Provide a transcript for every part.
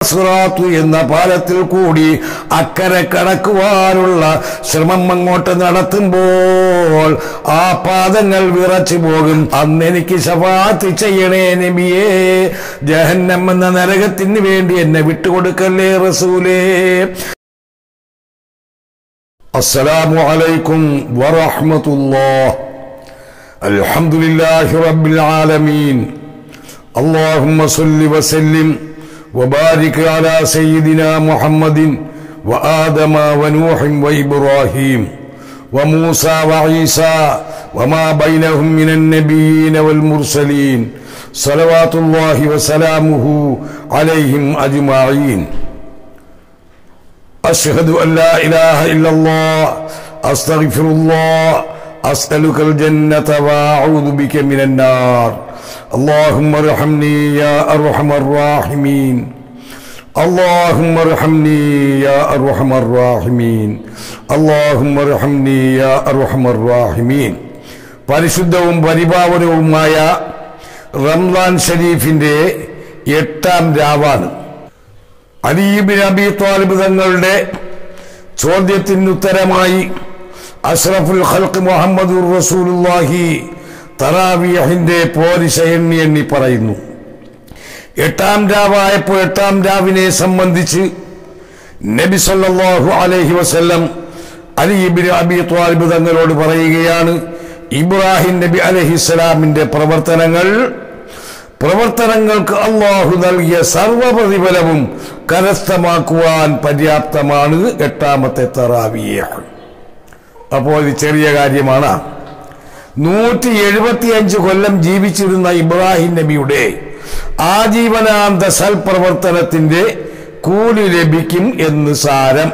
സിറാത്തു എന്ന പാലത്തിൽ കൂടി അക്കരെ കടക്കുവാനുള്ള ശ്രമം അങ്ങോട്ട് നടത്തുമ്പോൾ ആ പാദങ്ങൾ വിറച്ചു പോകും അന്ന് എനിക്ക് ശഫാത്ത് ചെയ്യണേ നബിയേ ജഹന്നം എന്ന നരകത്തിന് വേണ്ടി എന്നെ വിട്ടുകൊടുക്കല്ലേ റസൂലേ السلام عليكم ورحمة الله الحمد لله رب العالمين اللهم صل وسلم وبارك على سيدنا محمد وآدم ونوح وإبراهيم وموسى وعيسى وما بينهم من النبيين والمرسلين صلوات الله وسلامه عليهم أجمعين أشهد أن لا إله إلا الله أستغفر الله أسألك الجنة وأعوذ بك من النار اللهم ارحمني يا أرحم الراحمين اللهم ارحمني يا أرحم الراحمين اللهم ارحمني يا أرحم الراحمين പരിശുദ്ധവും പരിപാവനവുമായ റംസാൻ ഷരീഫിന്റെ എട്ടാം രാവാണ് അലീബിൻ അബി താലിബ് തങ്ങളുടെ ചോദ്യത്തിന് ഉത്തരമായി അഷ്റഫുൽ ഖൽക്ക് മുഹമ്മദ് റസൂലുല്ലാഹി തറാവിയഹിന്റെ പോരിശ എണ്ണി എണ്ണി പറയുന്നു എട്ടാം രാവായപ്പോൾ എട്ടാം രാവിനെ സംബന്ധിച്ച് നബി സല്ലല്ലാഹു അലൈഹി വസല്ലം അലിബിൻ അബി ത്വാലിബ് തങ്ങളോട് പറയുകയാണ് ഇബ്രാഹിം നബി അലഹിസ്സലാമിന്റെ പ്രവർത്തനങ്ങൾ പ്രവർത്തനങ്ങൾക്ക് അള്ളാഹു നൽകിയ സർവപ്രതിഫലവും കരസ്ഥമാക്കുവാൻ പര്യാപ്തമാണ് എട്ടാമത്തെ തറാവിയ അപ്പോൾ ഇത് ചെറിയ കാര്യമാണ് നൂറ്റി എഴുപത്തിയഞ്ച് കൊല്ലം ജീവിച്ചിരുന്ന ഇബ്രാഹിം നബിയുടെ ആജീവനാന്ത സൽപ്രവർത്തനത്തിന്റെ കൂലി ലഭിക്കും എന്ന് സാരം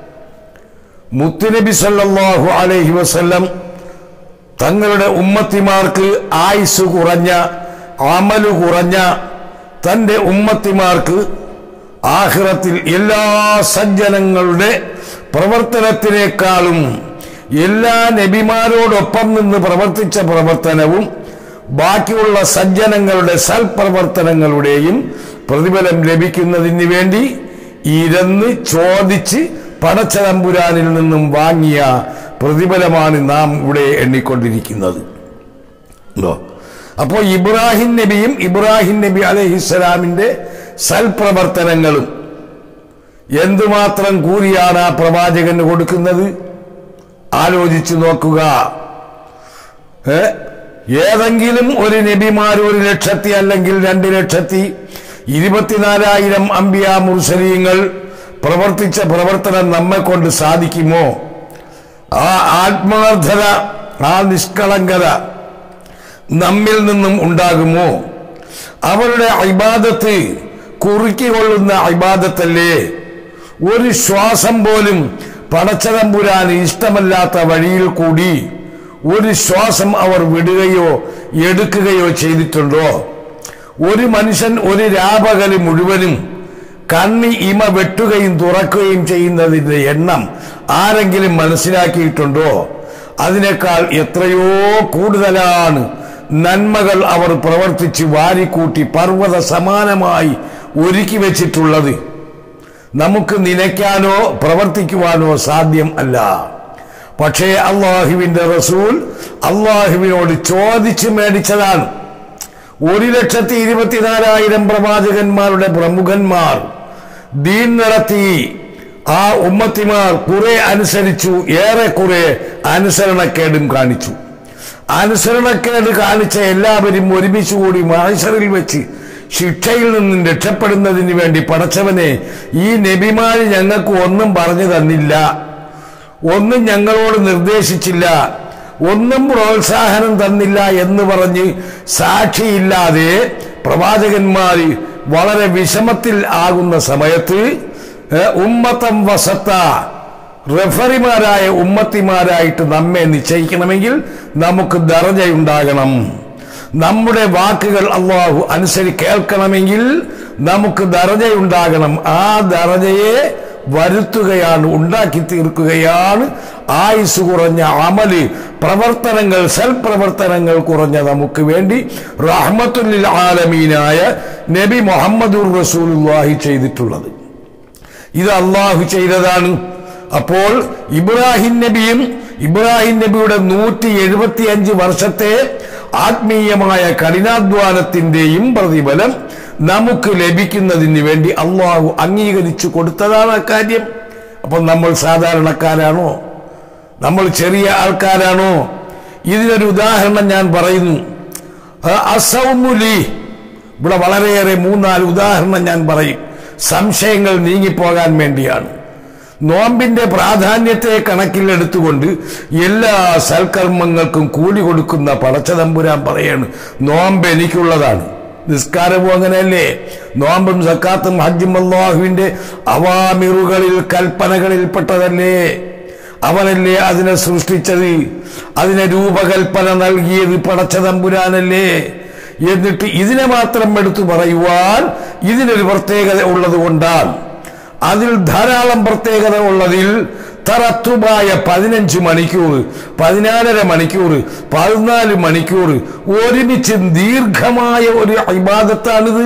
മുത്തുനബി സല്ലല്ലാഹു അലൈഹി വസല്ലം തങ്ങളുടെ ഉമ്മത്തിമാർക്ക് ആയുസ് കുറഞ്ഞ അമല് കുറഞ്ഞ തന്റെ ഉമ്മത്തിമാർക്ക് ആഹ്റത്തിൽ എല്ലാ സജ്ജനങ്ങളുടെ പ്രവർത്തനത്തിനേക്കാളും എല്ലാ നബിമാരോടൊപ്പം നിന്ന് പ്രവർത്തിച്ച പ്രവർത്തനവും ബാക്കിയുള്ള സജ്ജനങ്ങളുടെ സൽപ്രവർത്തനങ്ങളുടെയും പ്രതിഫലം ലഭിക്കുന്നതിന് വേണ്ടി ഇരുന്ന് ചോദിച്ച് പടച്ചതമ്പുരാനിൽ നിന്നും വാങ്ങിയ പ്രതിഫലമാണ് നാം ഇവിടെ എണ്ണിക്കൊണ്ടിരിക്കുന്നത് ഉണ്ടോ അപ്പോൾ ഇബ്രാഹിം നബിയും ഇബ്രാഹിം നബി അലഹിസ്സലാമിന്റെ സൽപ്രവർത്തനങ്ങളും എന്തുമാത്രം കൂലിയാണ് ആ പ്രവാചകന് കൊടുക്കുന്നത് ആലോചിച്ചു നോക്കുക ഏ? ഏതെങ്കിലും ഒരു നബിമാർ ഒരു ലക്ഷത്തി അല്ലെങ്കിൽ രണ്ട് ലക്ഷത്തി ഇരുപത്തിനാലായിരം അമ്പിയ മുർസലീങ്ങൾ പ്രവർത്തിച്ച പ്രവർത്തനം നമ്മെ കൊണ്ട് സാധിക്കുമോ ആ ആത്മാർത്ഥത ആ നിഷ്കളങ്കത നമ്മിൽ നിന്നും ഉണ്ടാകുമോ അവരുടെ അഭിബാദത്ത് കുറുക്കിക്കൊള്ളുന്ന അഭിബാദത്തല്ലേ ഒരു ശ്വാസം പോലും പടച്ചതമ്പുരാൻ ഇഷ്ടമല്ലാത്ത വഴിയിൽ കൂടി ഒരു ശ്വാസം അവർ വിടുകയോ എടുക്കുകയോ ചെയ്തിട്ടുണ്ടോ ഒരു മനുഷ്യൻ ഒരു രാപകല് മുഴുവനും കണ്ണി ഇമ വെട്ടുകയും തുറക്കുകയും ചെയ്യുന്നതിന്റെ എണ്ണം ആരെങ്കിലും മനസ്സിലാക്കിയിട്ടുണ്ടോ അതിനേക്കാൾ എത്രയോ കൂടുതലാണ് നന്മകൾ അവർ പ്രവർത്തിച്ച് വാരിക്കൂട്ടി പർവ്വത സമാനമായി ഒരുക്കി വെച്ചിട്ടുള്ളത് നമുക്ക് നനയ്ക്കാനോ പ്രവർത്തിക്കുവാനോ സാധ്യം അല്ല പക്ഷേ അള്ളാഹുവിന്റെ റസൂൽ അള്ളാഹുവിനോട് ചോദിച്ചു മേടിച്ചതാണ് ഒരു ലക്ഷത്തി ഇരുപത്തിനാലായിരം പ്രവാചകന്മാരുടെ പ്രമുഖന്മാർ ദീൻ നടത്തി ആ ഉമ്മത്തിമാർ കുറെ അനുസരിച്ചു ഏറെ കുറെ അനുസരണക്കേടും കാണിച്ചു അനുസരണക്കേട് കാണിച്ച എല്ലാവരും ഒരുമിച്ച് കൂടി മാഷറിൽ വെച്ച് ശിക്ഷയിൽ നിന്നും രക്ഷപ്പെടുന്നതിന് വേണ്ടി പടച്ചവനെ ഈ നബിമാര് ഞങ്ങൾക്ക് ഒന്നും പറഞ്ഞു തന്നില്ല ഒന്നും ഞങ്ങളോട് നിർദ്ദേശിച്ചില്ല ഒന്നും പ്രോത്സാഹനം തന്നില്ല എന്ന് പറഞ്ഞ് സാക്ഷിയില്ലാതെ പ്രവാചകന്മാര് വളരെ വിഷമത്തിൽ ആകുന്ന സമയത്ത് ഏ, ഉമ്മത്തം വസത്ത റഫറിമാരായ ഉമ്മത്തിമാരായിട്ട് നമ്മെ നിശ്ചയിക്കണമെങ്കിൽ നമുക്ക് ദറജയുണ്ടാകണം നമ്മുടെ വാക്കുകൾ അള്ളാഹു അനുസരി കേൾക്കണമെങ്കിൽ നമുക്ക് ദറജയുണ്ടാകണം ആ ദറജയെ വരുത്തുകയാണ് ഉണ്ടാക്കി തീർക്കുകയാണ് ആയുസ് കുറഞ്ഞ അമല് പ്രവർത്തനങ്ങൾ സൽപ്രവർത്തനങ്ങൾ കുറഞ്ഞ നമുക്ക് വേണ്ടി റഹ്മത്തുല്ലിൽ ആലമീനായ നബി മുഹമ്മദുർ റസൂലുള്ളാഹി ചെയ്തിട്ടുള്ളത് ഇത് അള്ളാഹു ചെയ്തതാണ് അപ്പോൾ ഇബ്രാഹിം നബിയും ഇബ്രാഹിം നബിയുടെ നൂറ്റി എഴുപത്തി അഞ്ച് വർഷത്തെ ആത്മീയമായ കഠിനാധ്വാനത്തിന്റെയും പ്രതിഫലം നമുക്ക് ലഭിക്കുന്നതിന് വേണ്ടി അള്ളാഹു അംഗീകരിച്ചു കൊടുത്തതാണ് അക്കാര്യം അപ്പം നമ്മൾ സാധാരണക്കാരാണോ നമ്മൾ ചെറിയ ആൾക്കാരാണോ ഇതിനൊരു ഉദാഹരണം ഞാൻ പറയുന്നു അസൗമുലി ഇവിടെ വളരെയേറെ മൂന്നാല് ഉദാഹരണം ഞാൻ പറയും സംശയങ്ങൾ നീങ്ങിപ്പോകാൻ വേണ്ടിയാണ് നോമ്പിന്റെ പ്രാധാന്യത്തെ കണക്കിലെടുത്തുകൊണ്ട് എല്ലാ സൽക്കർമ്മങ്ങൾക്കും കൂലി കൊടുക്കുന്ന പടച്ചതമ്പുരാൻ പറയാണ് നോമ്പ് എനിക്കുള്ളതാണ് നിസ്കാരവും അങ്ങനെയല്ലേ നോമ്പും സക്കാത്തും ഹജ്ജും അള്ളാഹുവിന്റെ അവാമിറുകളിൽ കൽപ്പനകളിൽപ്പെട്ടതല്ലേ അവനല്ലേ അതിനെ സൃഷ്ടിച്ചത് അതിനെ രൂപകൽപ്പന നൽകിയത് പടച്ചതമ്പുരാനല്ലേ എന്നിട്ട് ഇതിനെ മാത്രം എടുത്തു പറയുവാൻ ഇതിനൊരു പ്രത്യേകത ഉള്ളത് കൊണ്ടാണ് അതിൽ ധാരാളം പ്രത്യേകത ഉള്ളതിൽ തറത്തുമായ പതിനഞ്ച് മണിക്കൂർ പതിനാലര മണിക്കൂർ പതിനാല് മണിക്കൂർ ഒരുമിച്ച് ദീർഘമായ ഒരു ഇബാദത്താണിത്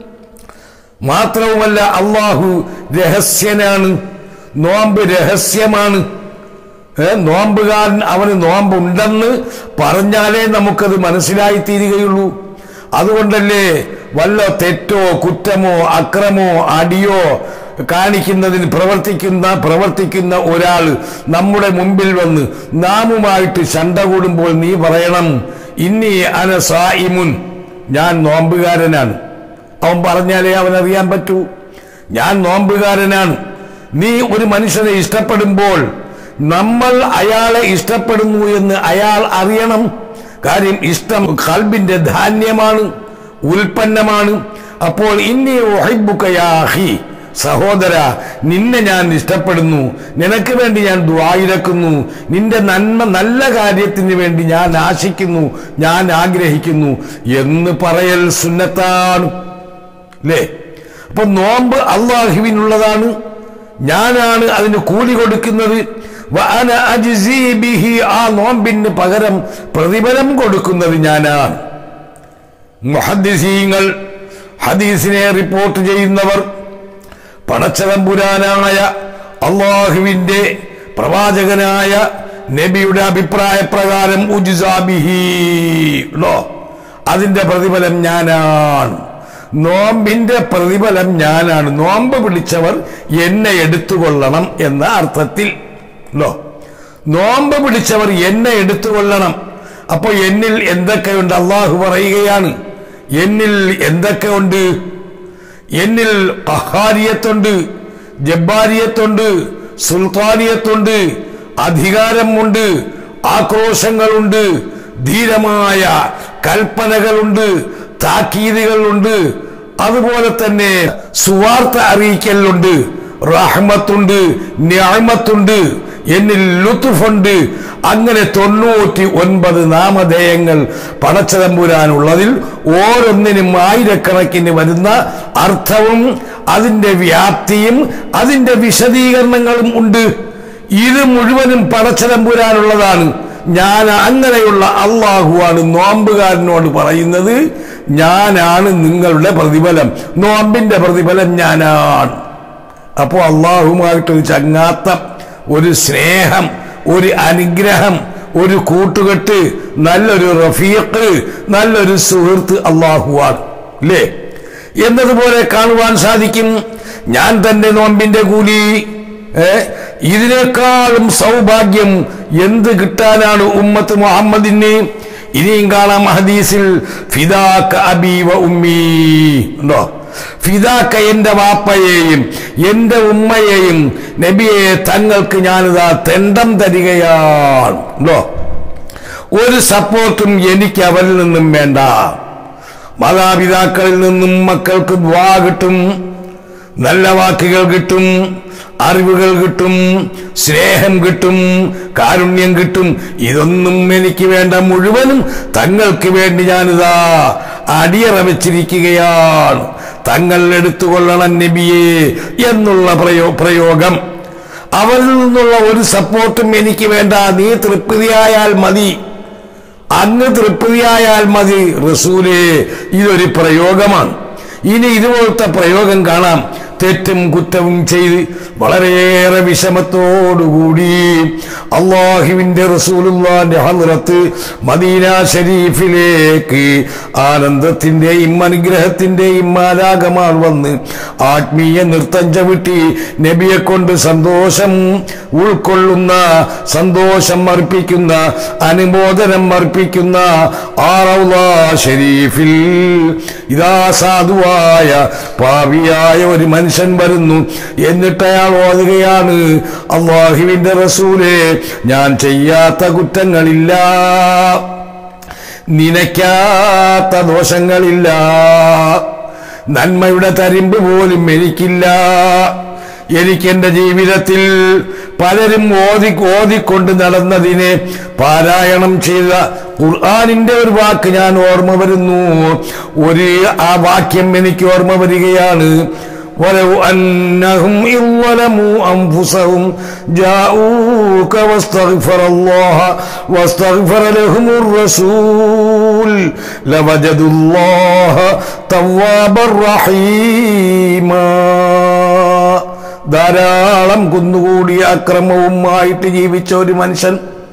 മാത്രവുമല്ല അള്ളാഹു രഹസ്യനാണ് നോമ്പ് രഹസ്യമാണ് ഏ, നോമ്പുകാരൻ അവന് നോമ്പുണ്ടെന്ന് പറഞ്ഞാലേ നമുക്കത് മനസ്സിലായി തീരുകയുള്ളൂ അതുകൊണ്ടല്ലേ വല്ല തെറ്റോ കുറ്റമോ അക്രമോ അടിയോ കാണിക്കുന്നതിന് പ്രവർത്തിക്കുന്ന പ്രവർത്തിക്കുന്ന ഒരാൾ നമ്മുടെ മുമ്പിൽ വന്ന് നാമുമായിട്ട് ശണ്ട കൂടുമ്പോൾ നീ പറയണം ഇന്നി അന സായിമുൻ ഞാൻ നോമ്പുകാരനാണ് അവൻ പറഞ്ഞാലേ അവനറിയാൻ പറ്റൂ ഞാൻ നോമ്പുകാരനാണ് നീ ഒരു മനുഷ്യനെ ഇഷ്ടപ്പെടുമ്പോൾ നമ്മൾ അയാളെ ഇഷ്ടപ്പെടുന്നു എന്ന് അയാൾ അറിയണം കാര്യം ഇഷ്ടം കൽബിന്റെ ധാന്യമാണ് ഉൽപ്പന്നമാണ് അപ്പോൾ ഇന്നി ഒഹിബുക്കയാഹി സഹോദര നിന്നെ ഞാൻ ഇഷ്ടപ്പെടുന്നു നിനക്ക് വേണ്ടി ഞാൻ ദ്വായിരക്കുന്നു നിന്റെ നന്മ നല്ല കാര്യത്തിന് വേണ്ടി ഞാൻ ആശിക്കുന്നു ഞാൻ ആഗ്രഹിക്കുന്നു എന്ന് പറയൽ സുന്നത്താണ് അല്ലേ അപ്പൊ നോമ്പ് അള്ളാഹുവിനുള്ളതാണ് ഞാനാണ് അതിന് കൂലി കൊടുക്കുന്നത് വഅന അജ്സി ബിഹി ആ നോമ്പിന് പകരം പ്രതിഫലം കൊടുക്കുന്നത് ഞാനാണ് മുഹദ്ദിസീങ്ങൾ ഹദീസിനെ റിപ്പോർട്ട് ചെയ്യുന്നവർ പടച്ചതമ്പുരാനായ അള്ളാഹുവിന്റെ പ്രവാചകനായ നബിയുടെ അഭിപ്രായ പ്രകാരം ഉജ്സാബിഹി ഉണ്ടോ അതിന്റെ പ്രതിഫലം ഞാനാണ് നോമ്പിന്റെ പ്രതിഫലം ഞാനാണ് നോമ്പ് പിടിച്ചവർ എന്നെ എടുത്തുകൊള്ളണം എന്ന അർത്ഥത്തിൽ ഉണ്ടോ നോമ്പ് പിടിച്ചവർ എന്നെ എടുത്തുകൊള്ളണം അപ്പൊ എന്നിൽ എന്തൊക്കെയുണ്ട് അള്ളാഹു പറയുകയാണ് എന്നിൽ എന്തൊക്കെ ഉണ്ട് എന്നിൽ കഹാരിയത്തുണ്ട് ജബ്ബാരിയത്തുണ്ട് സുൽത്താനിയത്തുണ്ട് അധികാരമുണ്ട് ആക്രോശങ്ങളുണ്ട് ധീരമായ കൽപ്പനകളുണ്ട് താക്കീതുകളുണ്ട് അതുപോലെ തന്നെ സുവാർത്ത അറിയിക്കലുണ്ട് റഹ്മത്തുണ്ട് ന്യാമത്തുണ്ട് എന്നിൽ ലുത്തുഫുണ്ട് അങ്ങനെ തൊണ്ണൂറ്റി ഒൻപത് നാമധേയങ്ങൾ പടച്ചതമ്പുരാനുള്ളതിൽ ഓരോന്നിനും ആയിരക്കണക്കിന് വരുന്ന അർത്ഥവും അതിന്റെ വ്യാപ്തിയും അതിന്റെ വിശദീകരണങ്ങളും ഉണ്ട് ഇത് മുഴുവനും പടച്ചതമ്പുരാനുള്ളതാണ് ഞാൻ അങ്ങനെയുള്ള അള്ളാഹുവാണ് നോമ്പുകാരനോട് പറയുന്നത് ഞാനാണ് നിങ്ങളുടെ പ്രതിഫലം നോമ്പിന്റെ പ്രതിഫലം ഞാനാണ് അപ്പോൾ അള്ളാഹുമായിട്ടൊരു ചങ്ങാത്തം ഒരു സ്നേഹം ഒരു അനുഗ്രഹം ഒരു കൂട്ടുകെട്ട് നല്ലൊരു റഫീഖ് നല്ലൊരു സുഹൃത്ത് അള്ളാഹുവാണ് അല്ലേ എന്നതുപോലെ കാണുവാൻ സാധിക്കും ഞാൻ തന്റെ നോമ്പിന്റെ കൂലി ഏ, ഇതിനേക്കാളും സൗഭാഗ്യം എന്ത് കിട്ടാനാണ് ഉമ്മത്ത് മുഹമ്മദിന് ഇനിയും കാണാം ഹദീസിൽ ഫിദാക്ക അബീവ ഉമ്മീ ഉണ്ടോ ഫിദാക്ക എന്റെ വാപ്പയെയും എന്റെ ഉമ്മയെയും നബിയെ തങ്ങൾക്ക് ഞാനിതാ തെണ്ടം തരികയാണ് ഉണ്ടോ ഒരു സപ്പോർട്ടും എനിക്ക് അവരിൽ നിന്നും വേണ്ട മാതാപിതാക്കളിൽ നിന്നും മക്കൾക്ക് ദ്വാ കിട്ടും നല്ല വാക്കുകൾ കിട്ടും അറിവുകൾ കിട്ടും സ്നേഹം കിട്ടും കാരുണ്യം കിട്ടും ഇതൊന്നും എനിക്ക് വേണ്ട മുഴുവനും തങ്ങൾക്ക് വേണ്ടി ഞാനിതാ അടിയറ വെച്ചിരിക്കുകയാണ് തങ്ങൾ എടുത്തുകൊള്ളണം നബിയെ എന്നുള്ള പ്രയോ പ്രയോഗം അവരിൽ നിന്നുള്ള ഒരു സപ്പോർട്ടും എനിക്ക് വേണ്ട നീ തൃപ്തിയായാൽ മതി അങ്ങ് തൃപ്തിയായാൽ മതി റസൂലേ ഇതൊരു പ്രയോഗമാണ് ഇനി ഇതുപോലത്തെ പ്രയോഗം കാണാം തെറ്റും കുറ്റവും ചെയ്ത് വളരെയേറെ വിഷമത്തോടുകൂടി അള്ളാഹുവിന്റെ റസൂലുള്ളാന്റെ ഹദ്റത്ത് മദീന ഷരീഫിലേക്ക് ആനന്ദത്തിന്റെയും അനുഗ്രഹത്തിന്റെയും മാലാകമാർ വന്ന് ആത്മീയ നൃത്തം ചവിട്ടി നബിയെ കൊണ്ട് സന്തോഷം ഉൾക്കൊള്ളുന്ന സന്തോഷം അർപ്പിക്കുന്ന അനുമോദനം അർപ്പിക്കുന്ന ആറൗല ഷരീഫിൽ ഇതാ സാധുവായ പാവിയായ ഒരു മനുഷ്യൻ വരുന്നു എന്നിട്ട് അയാൾ ഓതുകയാണ് അള്ളാഹുവിന്റെ റസൂലെ ഞാൻ ചെയ്യാത്ത കുറ്റങ്ങളില്ല നിനക്കാത്ത ദോഷങ്ങളില്ല നന്മയുടെ തരിമ്പ് പോലും എനിക്കില്ല എനിക്ക് എന്റെ ജീവിതത്തിൽ പലരും ഓതി ഓതിക്കൊണ്ട് നടന്നതിനെ പാരായണം ചെയ്ത ഖുർആാനിന്റെ ഒരു വാക്ക് ഞാൻ ഓർമ്മ വരുന്നു ഒരു ആ വാക്യം എനിക്ക് ഓർമ്മ വരികയാണ് ولو أنهم إن ظلموا أنفسهم جاءوك واستغفر الله واستغفر لهم الرسول لوجدوا الله توابا رحيما ധാരാളം കുന്നുകൂടിയ അക്രമവുമായിട്ട് ജീവിച്ച ഒരു മനുഷ്യൻ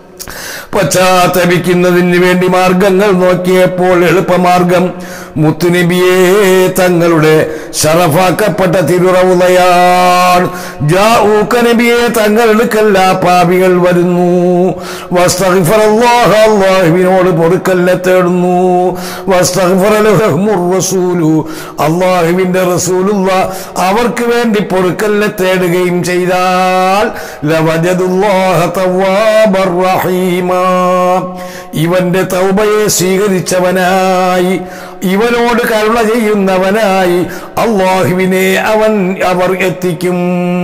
പശ്ചാത്തപിക്കുന്നതിന് വേണ്ടി മാർഗങ്ങൾ നോക്കിയപ്പോൾ എളുപ്പമാർഗം മുത്തുനബിയെ തങ്ങളുടെ ഷറഫാക്കപ്പെട്ട തിരുറവുതയാണ് ജാഊക്ക നബിയെ തങ്ങളെടുക്കല്ല പാപികൾ വരുന്നു വസ്തഗ്ഫറല്ലാഹ് അല്ലാഹുവിനോട് പൊറുക്കല്ല തേടുന്നു വസ്തഗ്ഫറലഹുമുർ റസൂലു അല്ലാഹുവിന്റെ റസൂലുള്ള അവർക്ക് വേണ്ടി പൊറുക്കല്ല തേടുകയും ചെയ്താൽ ലവജദുല്ലാഹ തവ്വാബർ റഹീമാ ഇവന്റെ തൗബയെ സ്വീകരിച്ചവനായി ഇവനോട് കരുണ ചെയ്യുന്നവനായി അള്ളാഹുവിനെ അവൻ അവർ എത്തിക്കും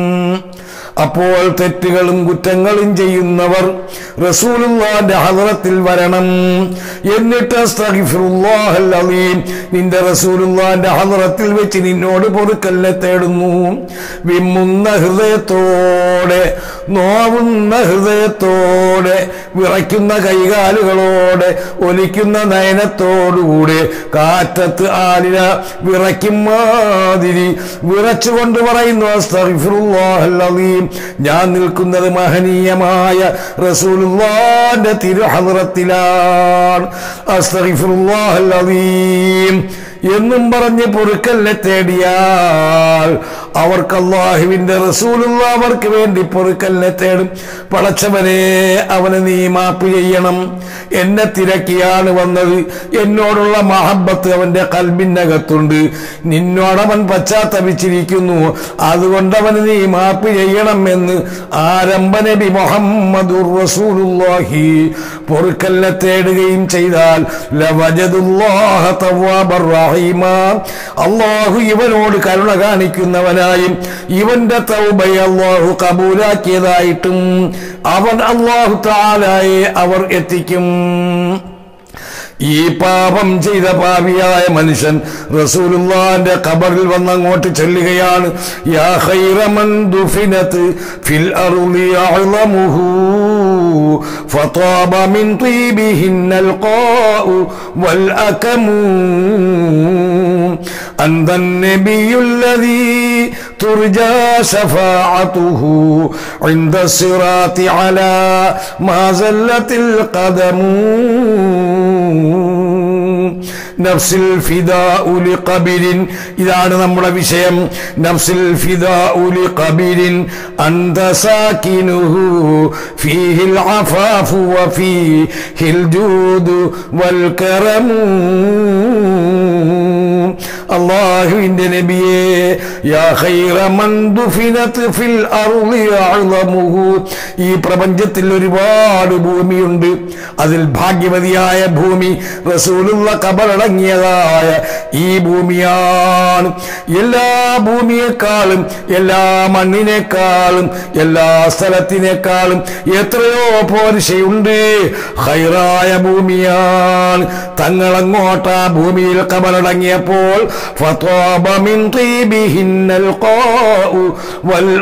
അപ്പോൾ തെറ്റുകളും കുറ്റങ്ങളും ചെയ്യുന്നവർ റസൂലുള്ളാന്റെ ഹദറത്തിൽ വരണം എന്നിട്ട് അസ്തഗ്ഫിറുല്ലാഹൽ അലീം നിന്റെ റസൂലുള്ളാന്റെ ഹദറത്തിൽ വെച്ച് നിന്നോട് പൊറുക്കല്ല തേടുന്നു വിമ്മുന്ന ഹൃദയത്തോടെ നോവുന്ന ഹൃദയത്തോടെ വിറയ്ക്കുന്ന കൈകാലുകളോടെ ഒലിക്കുന്ന നയനത്തോടുകൂടെ കാറ്റത്ത് ആലിന വിറയ്ക്കും മാതിരി വിറച്ചുകൊണ്ട് പറയുന്നു അസ്തഗ്ഫിറുല്ലാഹൽ അലീം ഞാൻ നിൽക്കുന്നത് മഹനീയമായ റസൂലുള്ളാന്റെ തിരുഹദ്റത്തിലാണ് അസ്തഗ്ഫിറുല്ലാഹൽ അലീം എന്നും പറഞ്ഞ് പൊറുക്കല്ലെ തേടിയാൽ അവർക്ക് അള്ളാഹുവിന്റെ റസൂലുള്ള അവർക്ക് വേണ്ടി പൊറുക്കല്ലെ തേടും പടച്ചവനെ അവന് നീ മാപ്പ് ചെയ്യണം എന്നെ തിരക്കിയാണ് വന്നത് എന്നോടുള്ള മഹബത്ത് അവന്റെ കൽബിനകത്തുണ്ട് നിന്നോടവൻ പശ്ചാത്തപിച്ചിരിക്കുന്നു അതുകൊണ്ട് അവന് നീ മാപ്പ് ചെയ്യണം എന്ന് ആരംഭ നബി മുഹമ്മദുർ റസൂലുള്ളാഹി പൊറുക്കല്ലെ തേടുകയും ചെയ്താൽ ലവജദുല്ലാഹ തവ്വാബർ റഹീമ അള്ളാഹു ഇവനോട് കരുണ കാണിക്കുന്നവനായും ഇവന്റെ തൗബയെ അള്ളാഹു കബൂലാക്കിയതായിട്ടും അവൻ അള്ളാഹു താലായെ അവർ എത്തിക്കും ഈ പാപം ചെയ്ത പാപിയായ മനുഷ്യൻ റസൂലുള്ളാന്റെ ഖബറിൽ വന്നങ്ങോട്ട് ചെല്ലുകയാണ് യാ ഖൈറമൻ ദുഫിനത്ത് ഫിൽ അർളി അഅ്ലമുഹു فطاب من طيبهن القاء والأكم أنت النبي الذي ترجى شفاعته عند الصراط على ما زلت القدم നഫ്സിൽ ഫിദാഉലി ഖബിരിൻ ഇതാണ് നമ്മുടെ വിഷയം നഫ്സിൽ ഫിദാഉലി ഖബിരിൻ അന്ത സാകിനുഹു ഫീഹിൽ അഫാഫു വഫീഹിൽ ജൂദു വൽ കറമു അള്ളാഹുവിന്റെ നബിയെ യാ ഖൈറ മൻ ദുഫിനത് ഫിൽ അർളി അഅ്ളമുഹു ഈ പ്രപഞ്ചത്തിൽ ഒരുപാട് ഭൂമിയുണ്ട് അതിൽ ഭാഗ്യവതിയായ ഭൂമി റസൂലുള്ള കബറടങ്ങിയതായ ഈ ഭൂമിയാണ് എല്ലാ ഭൂമിയെക്കാളും എല്ലാ മണ്ണിനേക്കാളും എല്ലാ സ്ഥലത്തിനേക്കാളും എത്രയോ പോരിശയുണ്ട് ഹൈറായ ഭൂമിയാണ് തങ്ങളങ്ങോട്ട് ആ ഭൂമിയിൽ കബറടങ്ങിയപ്പോൾ ഫത്വാബ മിൻ തീബിഹിന്നൽ ഖാഉ വൽ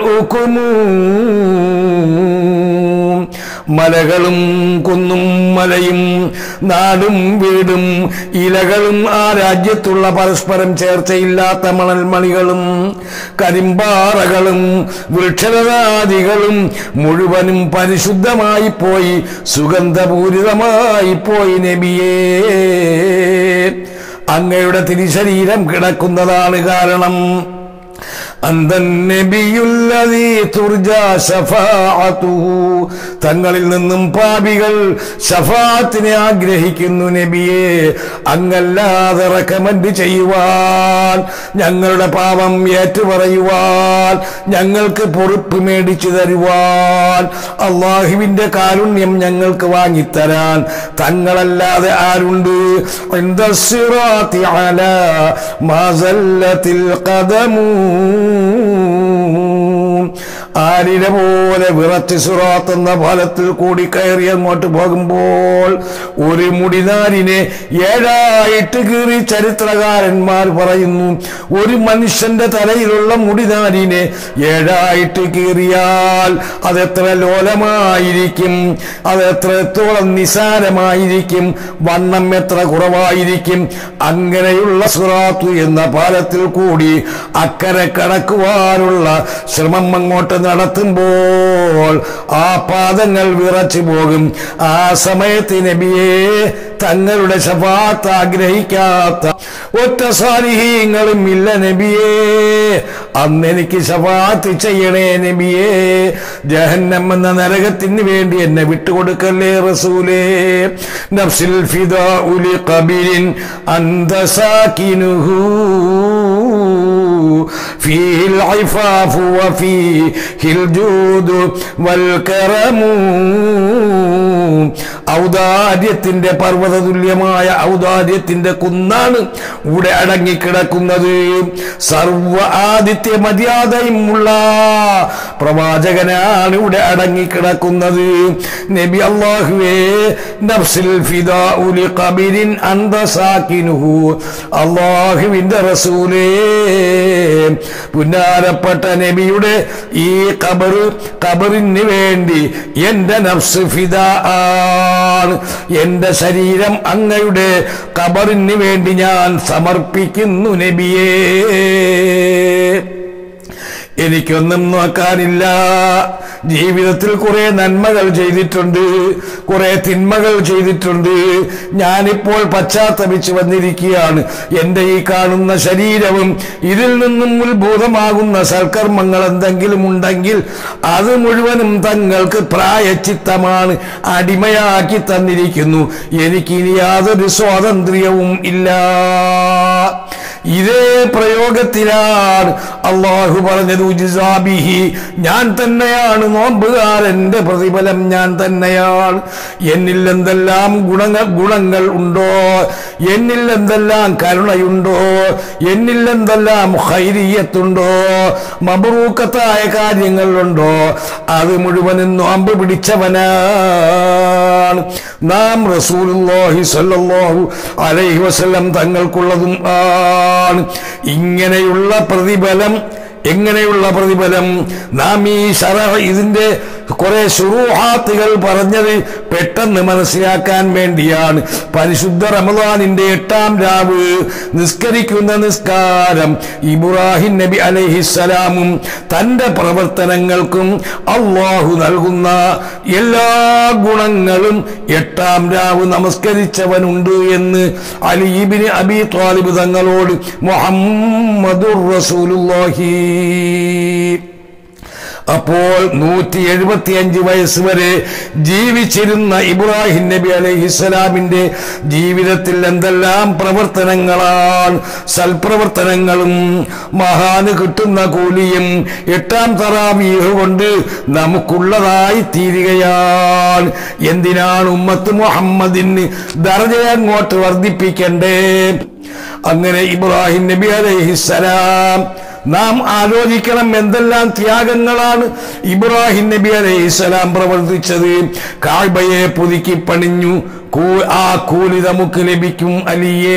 ഉകുമൂ മലകളും കുന്നും മലയും നാടും വീടും ഇലകളും ആ രാജ്യത്തുള്ള പരസ്പരം ചേർച്ചയില്ലാത്ത മണൽമണികളും കരിമ്പാറകളും വൃക്ഷലതാദികളും മുഴുവനും പരിശുദ്ധമായി പോയി സുഗന്ധപൂരിതമായി പോയി നബിയേ അങ്ങയുടെ തിരിശരീരം കിടക്കുന്നതാണ് കാരണം أنت النبي الذي ترجى شفاعته തങ്ങളിൽ നിന്നും പാപികൾ ഷഫാത്തിനെ ആഗ്രഹിക്കുന്നു നബിയെ അങ്ങല്ലാതെ റെക്കമെൻഡ് ചെയ്യുവാൻ ഞങ്ങളുടെ പാപം ഏറ്റുപറയുവാൻ ഞങ്ങൾക്ക് പൊറുപ്പ് മേടിച്ചു തരുവാൻ അള്ളാഹുവിന്റെ കാരുണ്യം ഞങ്ങൾക്ക് വാങ്ങിത്തരാൻ തങ്ങളല്ലാതെ ആരുണ്ട് عند الصراط على ما زلت القدم ആലിനെ പോലെ വിറച്ച് സുറാത്ത് എന്ന ഫലത്തിൽ കൂടി കയറി അങ്ങോട്ട് പോകുമ്പോൾ ഒരു മുടിനാരിനെ ഏഴായിട്ട് കീറി ചരിത്രകാരന്മാർ പറയുന്നു ഒരു മനുഷ്യന്റെ തലയിലുള്ള മുടിനാരിനെ ഏഴായിട്ട് കീറിയാൽ അതെത്ര ലോലമായിരിക്കും അത് എത്രത്തോളം നിസാരമായിരിക്കും വണ്ണം എത്ര കുറവായിരിക്കും അങ്ങനെയുള്ള സുറാത്തു എന്ന പാലത്തിൽ കൂടി അക്കരെ കടക്കുവാനുള്ള ശ്രമം അങ്ങോട്ട് നടത്തുമ്പോൾ ആ പാദങ്ങൾ വിറച്ചു പോകും ആ സമയത്ത് നബിയെ തങ്ങളുടെ ശഫാത്ത് ആഗ്രഹിക്കാത്ത ഒറ്റ സാലിഹീങ്ങളും ഇല്ല നബിയേ അന്ന് എനിക്ക് ശഫാത്ത് ചെയ്യണേ നബിയേ ജഹന്നം എന്ന നരകത്തിന് വേണ്ടി എന്നെ വിട്ടുകൊടുക്കല്ലേ റസൂലേ നഫ്സിൽ ഫിദാ ഉലി കബിരിൻ അന്ത സാക്കിനുഹു فيه العفاف وفيه الجود والكرم ഔദാര്യത്തിന്റെ പർവ്വത തുല്യമായ ഔദാര്യത്തിന്റെ കുന്നാണ് ഇവിടെ അടങ്ങിക്കിടക്കുന്നത് സർവ ആദിത്യ മര്യാദയുമുള്ള പ്രവാചകനാണ് ഇവിടെ അടങ്ങിക്കിടക്കുന്നത് നബി അള്ളാഹുവേ നഫ്സിൽ ഫിദാ ഉലി ഖബിരിൻ അന്ത സാക്കിനുഹു അള്ളാഹുവിന്റെ റസൂലേ പുന്നാരപ്പെട്ട നബിയുടെ ഈ കബറ് കബറിന് വേണ്ടി എന്റെ നഫ്സ് ഫിദ ആണ് എന്റെ ശരീരം അങ്ങയുടെ കബറിന് വേണ്ടി ഞാൻ സമർപ്പിക്കുന്നു നബിയേ എനിക്കൊന്നും നോക്കാനില്ല ജീവിതത്തിൽ കുറെ നന്മകൾ ചെയ്തിട്ടുണ്ട് കുറെ തിന്മകൾ ചെയ്തിട്ടുണ്ട് ഞാനിപ്പോൾ പശ്ചാത്തപിച്ച് വന്നിരിക്കുകയാണ് എൻ്റെ ഈ കാണുന്ന ശരീരവും ഇതിൽ നിന്നും ഉത്ഭൂതമാകുന്ന സൽക്കർമ്മങ്ങൾ എന്തെങ്കിലും ഉണ്ടെങ്കിൽ അത് മുഴുവനും തങ്ങൾക്ക് പ്രായച്ചിത്തമാണ് അടിമയാക്കി തന്നിരിക്കുന്നു എനിക്കിനി യാതൊരു സ്വാതന്ത്ര്യവും ഇല്ല ഇതേ പ്രയോഗത്തിലാണ് അള്ളാഹു പറഞ്ഞത് ഉജിസാബിഹി ഞാൻ തന്നെയാണ് നോമ്പുകാരന്റെ പ്രതിഫലം ഞാൻ തന്നെയാണ് എന്നിൽ എന്തെല്ലാം ഗുണങ്ങൾ ഗുണങ്ങൾ ഉണ്ടോ എന്നിൽ എന്തെല്ലാം കരുണയുണ്ടോ എന്നിൽ എന്തെല്ലാം ഹൈരിയത്തുണ്ടോ മബറൂക്കത്തായ കാര്യങ്ങളുണ്ടോ അത് മുഴുവനും നോമ്പ് പിടിച്ചവനാണ് നാം റസൂലുള്ളാഹി സ്വല്ലല്ലാഹു അലൈഹി വസല്ലം തങ്ങൾക്കുള്ളതും ആണ് ഇങ്ങനെയുള്ള പ്രതിഫലം എങ്ങനെയുള്ള പ്രതിഫലം നാം ഈ ശറ ഇതിന്റെ കുറെ ശുറൂഹാത്തുകൾ പറഞ്ഞത് പെട്ടെന്ന് മനസ്സിലാക്കാൻ വേണ്ടിയാണ് പരിശുദ്ധ റമദാനിന്റെ എട്ടാം രാവ് നിസ്കരിക്കുന്ന നിസ്കാരം ഇബ്രാഹിം നബി അലൈഹിസ്സലാമും തന്റെ പ്രവർത്തനങ്ങൾക്കും അള്ളാഹു നൽകുന്ന എല്ലാ ഗുണങ്ങളും എട്ടാം രാവ് നമസ്കരിച്ചവനുണ്ട് എന്ന് അലീബിന് അബി ത്വാലിബ് തങ്ങളോട് മുഹമ്മദുർ റസൂലുള്ളാഹി അപ്പോൾ നൂറ്റി എഴുപത്തി അഞ്ച് വയസ്സ് വരെ ജീവിച്ചിരുന്ന ഇബ്രാഹിം നബി അലൈഹിസ്സലാമിന്റെ ജീവിതത്തിൽ എന്തെല്ലാം പ്രവർത്തനങ്ങളാണ് സൽപ്രവർത്തനങ്ങളും മഹാന് കിട്ടുന്ന കൂലിയും എട്ടാം തറാവീഹ് കൊണ്ട് നമുക്കുള്ളതായി തീരുകയാണ് എന്തിനാണ് ഉമ്മത്ത് മുഹമ്മദിന് ദർജ അങ്ങോട്ട് വർദ്ധിപ്പിക്കണ്ടേ അങ്ങനെ ഇബ്രാഹിം നബി അലൈഹിസ്സലാം നാം ആലോചിക്കണം എന്തെല്ലാം ത്യാഗങ്ങളാണ് ഇബ്രാഹിം നബി അലൈഹിസ്സലാം പ്രവർത്തിച്ചത് കാഴ്ബയെ പുതുക്കി പണിഞ്ഞു കൂ- ആ കൂലി നമുക്ക് ലഭിക്കും അലിയേ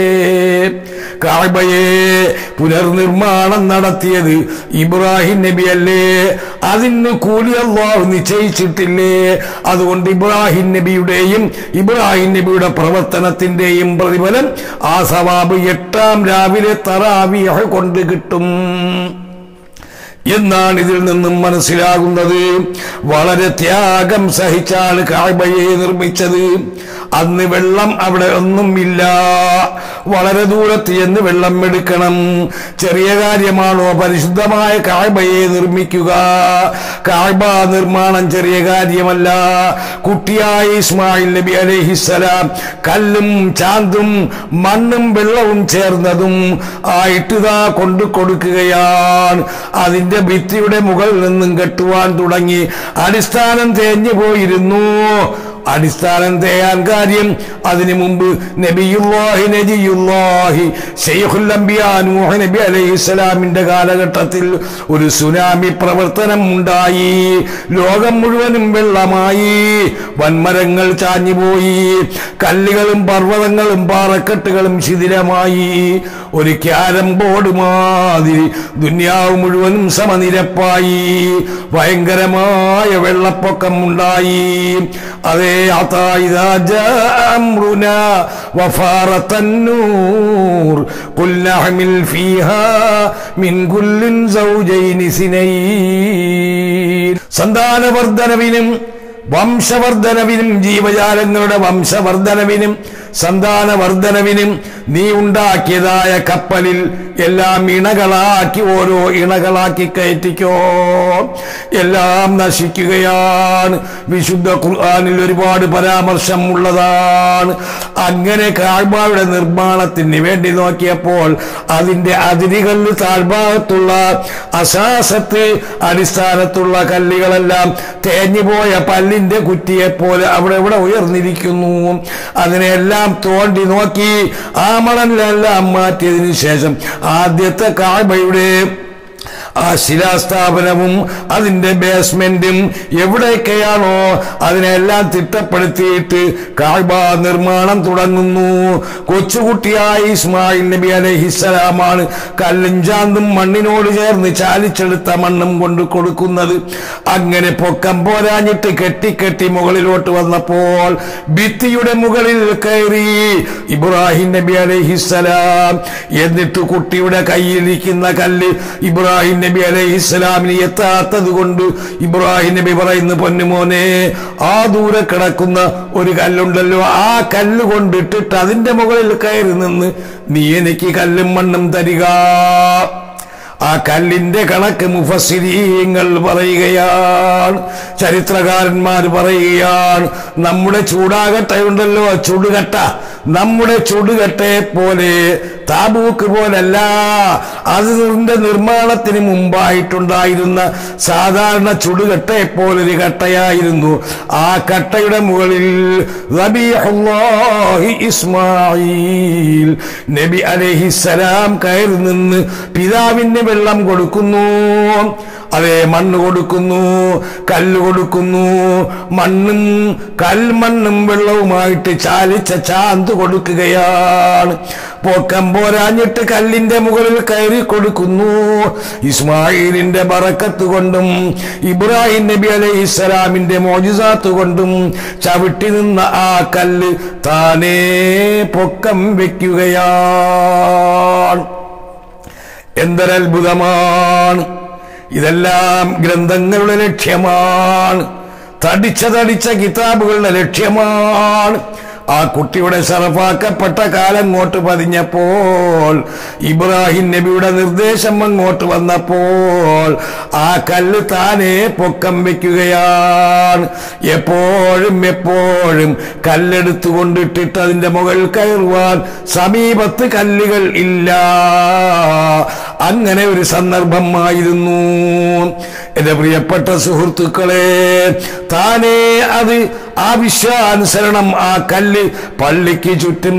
കാഴ്ബയെ പുനർനിർമ്മാണം നടത്തിയത് ഇബ്രാഹിം നബി അല്ലേ അതിന് കൂലി അള്ളാഹു നിശ്ചയിച്ചിട്ടില്ലേ അതുകൊണ്ട് ഇബ്രാഹിം നബിയുടെയും ഇബ്രാഹിം നബിയുടെ പ്രവർത്തനത്തിന്റെയും പ്രതിഫലം ആ സവാബ് എട്ടാം രാവിലെ തറാവിയ കൊണ്ട് കിട്ടും എന്നാണ് ഇതിൽ നിന്നും മനസ്സിലാകുന്നത് വളരെ ത്യാഗം സഹിച്ചാണ് കാഴ്ബയെ നിർമ്മിച്ചത് അന്ന് വെള്ളം അവിടെ ഒന്നുമില്ല വളരെ ദൂരത്ത് ചെന്ന് വെള്ളം എടുക്കണം ചെറിയ കാര്യമാണോ പരിശുദ്ധമായ കാഴ്ബയെ നിർമ്മിക്കുക കാഴ്ബ നിർമ്മാണം ചെറിയ കാര്യമല്ല കുട്ടിയായ ഇസ്മായിൽ നബി അലൈഹിസ്സലാം കല്ലും ചാന്തും മണ്ണും വെള്ളവും ചേർന്നതും ആയിട്ടിതാ കൊണ്ടു കൊടുക്കുകയാണ് അതിന്റെ ഭിത്തിയുടെ മുകളിൽ നിന്നും കെട്ടുവാൻ തുടങ്ങി അടിസ്ഥാനം തേഞ്ഞു പോയിരുന്നു അടിസ്ഥാനം തേയാൻ കാര്യം അതിനു മുമ്പ് നബിയുല്ലാഹി നജിയുല്ലാഹി ഷെയ്ഖുൽ അംബിയാ നൂഹ് നബി അലൈഹിസ്സലാമിന്റെ കാലഘട്ടത്തിൽ ഒരു സുനാമി പ്രവർത്തനം ഉണ്ടായി ലോകം മുഴുവനും വെള്ളമായി വൻമരങ്ങൾ ചാഞ്ഞുപോയി കല്ലുകളും പർവ്വതങ്ങളും പാറക്കെട്ടുകളും ശിഥിലമായി ഒരു ക്യാരം ബോർഡ് മാതിരി ദുന്യാവ് മുഴുവനും സമനിരപ്പായി ഭയങ്കരമായ വെള്ളപ്പൊക്കം ഉണ്ടായി അതേ അതാ ഇതാ ജാ അംറുനാ وفارت النور قل نحمل فيها من كل زوجين اثنين സന്താനവർദ്ധനവിനും വംശവർദ്ധനവിനും ജീവജാലങ്ങളുടെ വംശവർദ്ധനവിനും സന്താനവർദ്ധനവിനും നീ ഉണ്ടാക്കിയതായ കപ്പലിൽ എല്ലാം ഇണകളാക്കി ഓരോ ഇണകളാക്കി കയറ്റിക്കോ എല്ലാം നശിക്കുകയാണ് വിശുദ്ധ ഖുർആനിൽ ഒരുപാട് പരാമർശം ഉള്ളതാണ് അങ്ങനെ കാഴ്ബായുടെ നിർമ്മാണത്തിന് വേണ്ടി നോക്കിയപ്പോൾ അതിന്റെ അതിരുകളിൽ താഴ്ഭാഗത്തുള്ള അശാസത്ത് അടിസ്ഥാനത്തുള്ള കല്ലുകളെല്ലാം തേഞ്ഞുപോയ പല്ലിന്റെ കുറ്റിയെ പോലെ അവിടെ ഇവിടെ ഉയർന്നിരിക്കുന്നു അതിനെല്ലാം തോണ്ടി നോക്കി ആ മണലിലെല്ലാം മാറ്റിയതിനു ശേഷം ആദ്യത്തെ കാഴ്ബയുടെ ആ ശിലാസ്ഥാപനവും അതിന്റെ ബേസ്മെന്റും എവിടെയൊക്കെയാണോ അതിനെല്ലാം തിട്ടപ്പെടുത്തിയിട്ട് കാഴ്ബ നിർമ്മാണം തുടങ്ങുന്നു കൊച്ചുകുട്ടിയായ ഇസ്മായിൽ നബി അലഹിസലാമാണ് കല്ലും ചാന്തും മണ്ണിനോട് ചേർന്ന് ചാലിച്ചെടുത്ത മണ്ണും കൊണ്ട് കൊടുക്കുന്നത് അങ്ങനെ പൊക്കം പോരാഞ്ഞിട്ട് കെട്ടിക്കെട്ടി മുകളിലോട്ട് വന്നപ്പോൾ ഭിത്തിയുടെ മുകളിൽ കയറി ഇബ്രാഹിം നബി അലഹിസലാം എന്നിട്ട് കുട്ടിയുടെ കയ്യിലിരിക്കുന്ന കല്ല് ഇബ്രാഹിം നബി അലൈഹി ഇസ്ലാമിന് എത്താത്തത് കൊണ്ട് ഇബ്രാഹിം നബി പറയുന്നു പൊന്നുമോനെ ആ ദൂരെ കിടക്കുന്ന ഒരു കല്ലുണ്ടല്ലോ ആ കല്ല് കൊണ്ടിട്ടിട്ട് അതിന്റെ മുകളിൽ കയറി നിന്ന് നീ എനിക്ക് കല്ലും മണ്ണും തരിക ആ കല്ലിന്റെ കണക്ക് മുഫസിരീങ്ങൾ പറയുകയാണ് ചരിത്രകാരന്മാർ പറയുകയാണ് നമ്മുടെ ചൂടാകട്ടയുണ്ടല്ലോ ചുടുകട്ട നമ്മുടെ ചുടുകട്ടയെ പോലെ താബൂക്ക് പോലല്ല അതിന്റെ നിർമ്മാണത്തിന് മുമ്പായിട്ടുണ്ടായിരുന്ന സാധാരണ ചുടുകട്ടയെ പോലൊരു കട്ടയായിരുന്നു ആ കട്ടയുടെ മുകളിൽ റബീഹുല്ലാഹി ഇസ്മായിൽ നബി അലഹിസലാം കയറി നിന്ന് പിതാവിന് വെള്ളം കൊടുക്കുന്നു അതെ മണ്ണ് കൊടുക്കുന്നു കല്ല് കൊടുക്കുന്നു മണ്ണും കൽമണ്ണും വെള്ളവുമായിട്ട് ചാലിച്ച ചാന്ത് കൊടുക്കുകയാണ് പൊക്കം പോരാഞ്ഞിട്ട് കല്ലിന്റെ മുകളിൽ കയറി കൊടുക്കുന്നു ഇസ്മായിലിന്റെ ബറക്കത്ത് കൊണ്ടും ഇബ്രാഹിം നബി അലൈഹി ഇസ്ലാമിന്റെ മോജിസാത്ത് കൊണ്ടും ചവിട്ടി നിന്ന ആ കല്ല് താനേ പൊക്കം വെക്കുകയാണ് എന്തൊരത്ഭുതമാണ് ഇതെല്ലാം ഗ്രന്ഥങ്ങളുടെ ലക്ഷ്യമാണ് തടിച്ച തടിച്ച കിതാബുകളുടെ ലക്ഷ്യമാണ് ആ കുട്ടിയുടെ ശറഫാക്കപ്പെട്ട കാലം അങ്ങോട്ട് പതിഞ്ഞപ്പോൾ ഇബ്രാഹിം നബിയുടെ നിർദ്ദേശം അങ്ങോട്ട് വന്നപ്പോൾ ആ കല്ല് താനെ പൊക്കം വെക്കുകയാണ് എപ്പോഴും എപ്പോഴും കല്ലെടുത്തു കൊണ്ടിട്ടിട്ട് അതിന്റെ മുകളിൽ കയറുവാൻ സമീപത്ത് കല്ലുകൾ ഇല്ല അങ്ങനെ ഒരു സന്ദർഭമായിരുന്നു എന്റെ പ്രിയപ്പെട്ട സുഹൃത്തുക്കളെ താനേ അത് ആവശ്യാനുസരണം ആ കല്ല് പള്ളിക്ക് ചുറ്റും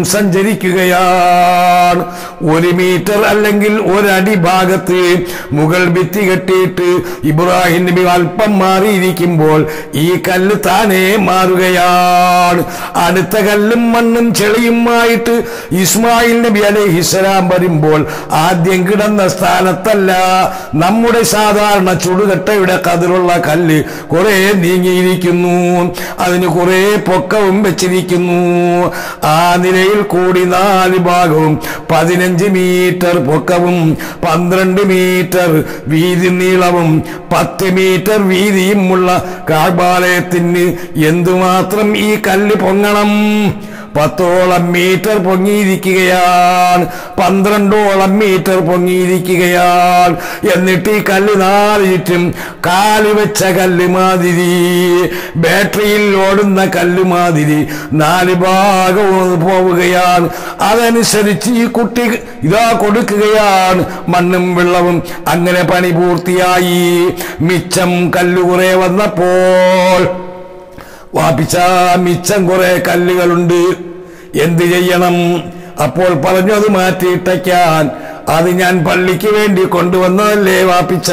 സഞ്ചരിക്കുകയാണ് ഒരു മീറ്റർ അല്ലെങ്കിൽ ഒരടി ഭാഗത്ത് മുകൾ ഭിത്തി കെട്ടിയിട്ട് ഇബ്രാഹിം നബി അല്പം മാറിയിരിക്കുമ്പോൾ ഈ കല്ല് താനേ മാറുകയാണ് അടുത്ത കല്ലും മണ്ണും ചെളിയുമായിട്ട് ഇസ്മായിൽ നബി അലഹിസ്സലാം വരുമ്പോൾ ആദ്യം കിടന്ന സ്ഥാനത്തല്ല നമ്മുടെ സാധാരണ ചുടുകട്ടയുടെ കതിരുള്ള കല്ല് കുറെ നീങ്ങിയിരിക്കുന്നു അതിന് കുറെ പൊക്കവും വെച്ചിരിക്കുന്നു ആ നിലയിൽ കൂടി നാല് ഭാഗവും പതിനഞ്ച് മീറ്റർ പൊക്കവും പന്ത്രണ്ട് മീറ്റർ വീതി നീളവും പത്ത് മീറ്റർ വീതിയുമുള്ള കാർബാലയത്തിന് എന്തുമാത്രം ഈ കല്ല് പൊങ്ങണം പത്തോളം മീറ്റർ പൊങ്ങിയിരിക്കുകയാണ് പന്ത്രണ്ടോളം മീറ്റർ പൊങ്ങിയിരിക്കുകയാണ് എന്നിട്ട് ഈ കല്ല് നാല് ചുറ്റും കാല് വെച്ച കല്ല് മാതിരി ബാറ്ററിയിൽ ഓടുന്ന കല്ല് മാതിരി നാല് ഭാഗവും പോവുകയാണ് അതനുസരിച്ച് ഈ കുട്ടി ഇതാ കൊടുക്കുകയാണ് മണ്ണും വെള്ളവും അങ്ങനെ പണി പൂർത്തിയായി മിച്ചം കല്ല് കുറെ വന്നപ്പോൾ വാപ്പിച്ച മിച്ചം കുറെ കല്ലുകളുണ്ട് എന്ത് ചെയ്യണം അപ്പോൾ പറഞ്ഞു അത് മാറ്റിയിട്ടയ്ക്കാൻ അത് ഞാൻ പള്ളിക്ക് വേണ്ടി കൊണ്ടുവന്നതല്ലേ വാപ്പിച്ച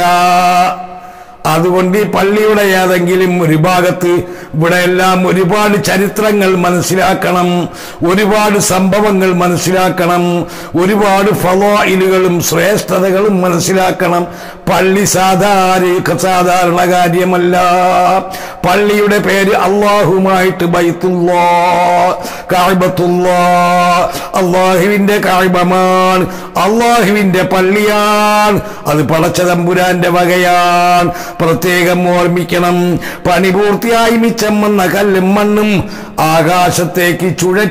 അതുകൊണ്ട് ഈ പള്ളിയുടെ ഏതെങ്കിലും ഒരു ഭാഗത്ത് ഇവിടെ എല്ലാം ഒരുപാട് ചരിത്രങ്ങൾ മനസ്സിലാക്കണം ഒരുപാട് സംഭവങ്ങൾ മനസ്സിലാക്കണം ഒരുപാട് ഫലോയിലുകളും ശ്രേഷ്ഠതകളും മനസ്സിലാക്കണം പള്ളി സാധാരണ സാധാരണ കാര്യമല്ല പള്ളിയുടെ പേര് അള്ളാഹുമായിട്ട് ബൈത്തുള്ളോ കാഴ്ബത്തുള്ളോ അള്ളാഹുവിന്റെ കാഴ്ബമാണ് അള്ളാഹുവിന്റെ പള്ളിയാണ് അത് പടച്ച തമ്പുരാന്റെ വകയാണ് പ്രത്യേകം ഓർമ്മിക്കണം പണി പൂർത്തിയായി മിച്ചം വന്ന കല്ലും മണ്ണും ആകാശത്തേക്ക്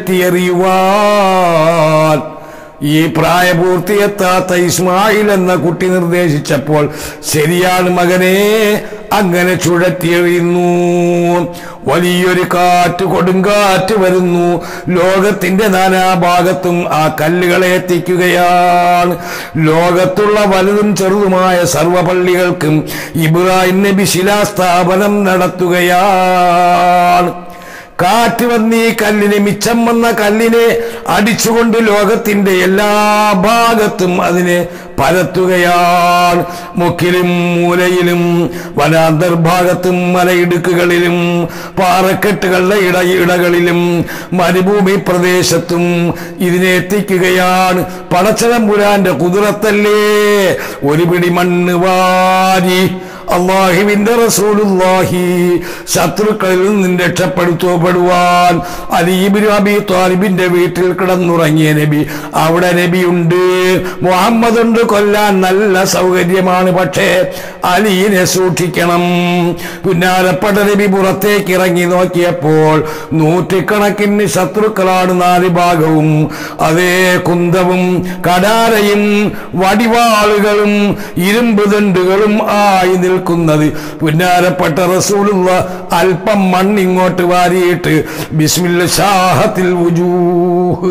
ചുഴറ്റിയെറിയുവാൻ ഈ പ്രായപൂർത്തിയെത്താത്ത ഇസ്മായിൽ എന്ന കുട്ടി നിർദ്ദേശിച്ചപ്പോൾ ശരിയാണ് മകനെ അങ്ങനെ ചുഴറ്റിയെറിയുന്നു വലിയൊരു കാറ്റ് കൊടുങ്കാറ്റ് വരുന്നു ലോകത്തിന്റെ നാനാഭാഗത്തും ആ കല്ലുകളെ എത്തിക്കുകയാണ് ലോകത്തുള്ള വലുതും ചെറുതുമായ സർവപള്ളികൾക്കും ഇബ്രാഹിം നബി ശിലാസ്ഥാപനം നടത്തുകയാണ് കാറ്റ് വന്ന് ഈ കല്ലിനെ മിച്ചം വന്ന കല്ലിനെ അടിച്ചുകൊണ്ട് ലോകത്തിന്റെ എല്ലാ ഭാഗത്തും അതിനെ പരത്തുകയാണ് മുക്കിലും മൂലയിലും വനാന്തർഭാഗത്തും മലയിടുക്കുകളിലും പാറക്കെട്ടുകളുടെ ഇട ഇടകളിലും മരുഭൂമി പ്രദേശത്തും ഇതിനെ എത്തിക്കുകയാണ് പടച്ചതമ്പുരാന്റെ കുതിരത്തല്ലേ ഒരു പിടി മണ്ണ് വാരി അള്ളാഹിവിന്റെ റസൂലുള്ളാഹി ശത്രുക്കളിൽ നിന്ന് രക്ഷപ്പെടുത്തപ്പെടുവാൻ അലീബിന് അബി താലിബിന്റെ വീട്ടിൽ കിടന്നുറങ്ങിയ നബി അവിടെ നബിയുണ്ട് മുഹമ്മദ് ഉണ്ട് കൊല്ലാൻ നല്ല സൗകര്യമാണ് പക്ഷേ അലീനെ സൂക്ഷിക്കണം പിന്നാലപ്പെട്ട നബി പുറത്തേക്ക് ഇറങ്ങി നോക്കിയപ്പോൾ നൂറ്റിക്കണക്കിന് ശത്രുക്കളാണ് നാല് ഭാഗവും അതേ കുന്തവും കടാരയും വടിവാളുകളും ഇരുമ്പ് ദണ്ടുകളും ആയി നിൽക്കുന്നത് പുന്നാരപ്പെട്ട റസൂലുള്ള അല്പം മണ്ണിങ്ങോട്ട് വാരിയിട്ട് ബിസ്മില്ല ഷാഹത്തിൽ വുജൂഹ്